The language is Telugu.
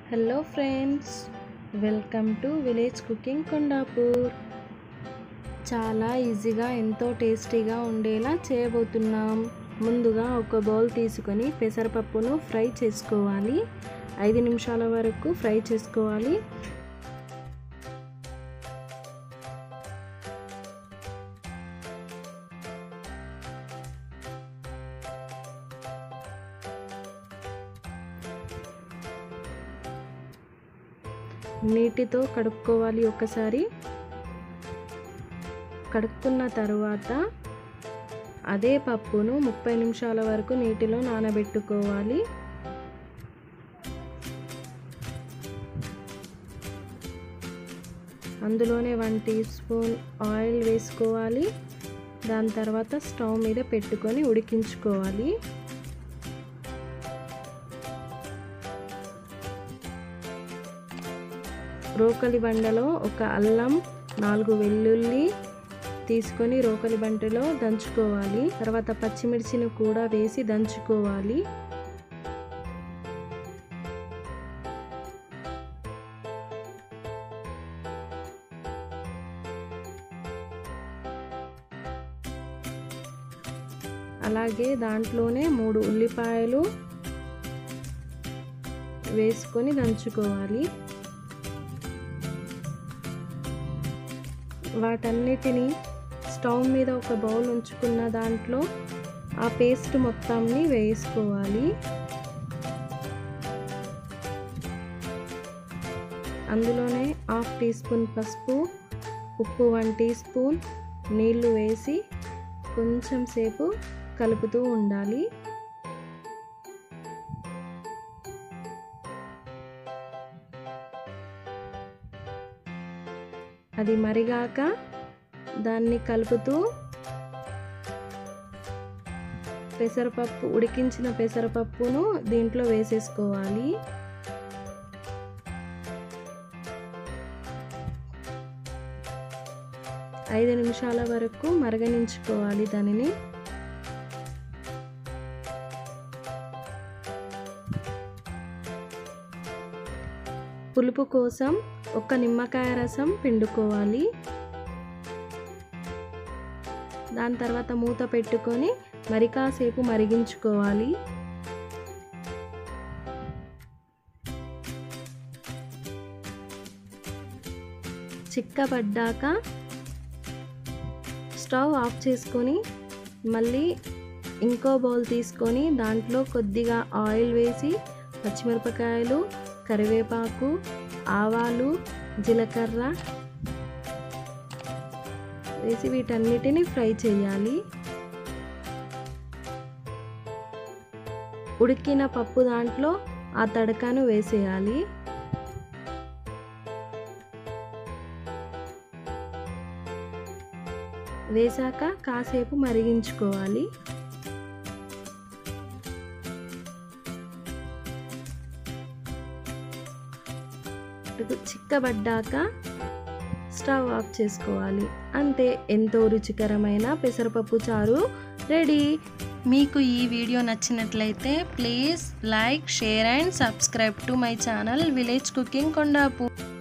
hello friends welcome to village cooking Kondapur చాలా ఈజీగా ఎంతో టేస్టీగా ఉండేలా చేయబోతున్నాం ముందుగా ఒక బౌల్ తీసుకొని పెసరపప్పును ఫ్రై చేసుకోవాలి ఐదు నిమిషాల వరకు ఫ్రై చేసుకోవాలి నీటితో కడుక్కోవాలి ఒకసారి కడుక్కున్న తర్వాత అదే పప్పును ముప్పై నిమిషాల వరకు నీటిలో నానబెట్టుకోవాలి అందులోనే వన్ టీ స్పూన్ ఆయిల్ వేసుకోవాలి దాని తర్వాత స్టవ్ మీద పెట్టుకొని ఉడికించుకోవాలి రోకలి బండలో ఒక అల్లం నాలుగు వెల్లుల్లి తీసుకొని రోకలి బంటలో దంచుకోవాలి తర్వాత పచ్చిమిర్చిని కూడా వేసి దంచుకోవాలి అలాగే దాంట్లోనే మూడు ఉల్లిపాయలు వేసుకొని దంచుకోవాలి వాటన్నిటిని స్టవ్ మీద ఒక బౌల్ ఉంచుకున్న దాంట్లో ఆ పేస్ట్ మొత్తాన్ని వేసుకోవాలి అందులోనే హాఫ్ టీ స్పూన్ పసుపు ఉప్పు వన్ టీ స్పూన్ నీళ్లు వేసి కొంచెం సేపు కలుపుతూ ఉండాలి అది మరిగాక దాన్ని కలుపుతూ పెసరపప్పు ఉడికించిన పెసరపప్పును దీంట్లో వేసేసుకోవాలి ఐదు నిమిషాల వరకు మరగనించుకోవాలి దానిని పులుపు కోసం ఒక నిమ్మకాయ రసం పిండుకోవాలి దాని తర్వాత మూత పెట్టుకొని మరి కాసేపు మరిగించుకోవాలి చిక్కబడ్డాక స్టవ్ ఆఫ్ చేసుకొని మళ్ళీ ఇంకో బౌల్ తీసుకొని దాంట్లో కొద్దిగా ఆయిల్ వేసి పచ్చిమిరపకాయలు కరివేపాకు ఆవాలు జీలకర్ర వేసి వీటన్నిటిని ఫ్రై చేయాలి ఉడికిన పప్పు దాంట్లో ఆ తడకను వేసేయాలి వేసాక కాసేపు మరిగించుకోవాలి చిక్కబడ్డాక స్టవ్ ఆఫ్ చేసుకోవాలి అంతే ఎంతో రుచికరమైన పెసరపప్పు చారు రెడీ మీకు ఈ వీడియో నచ్చినట్లయితే please like share and subscribe to my channel village cooking Kondapur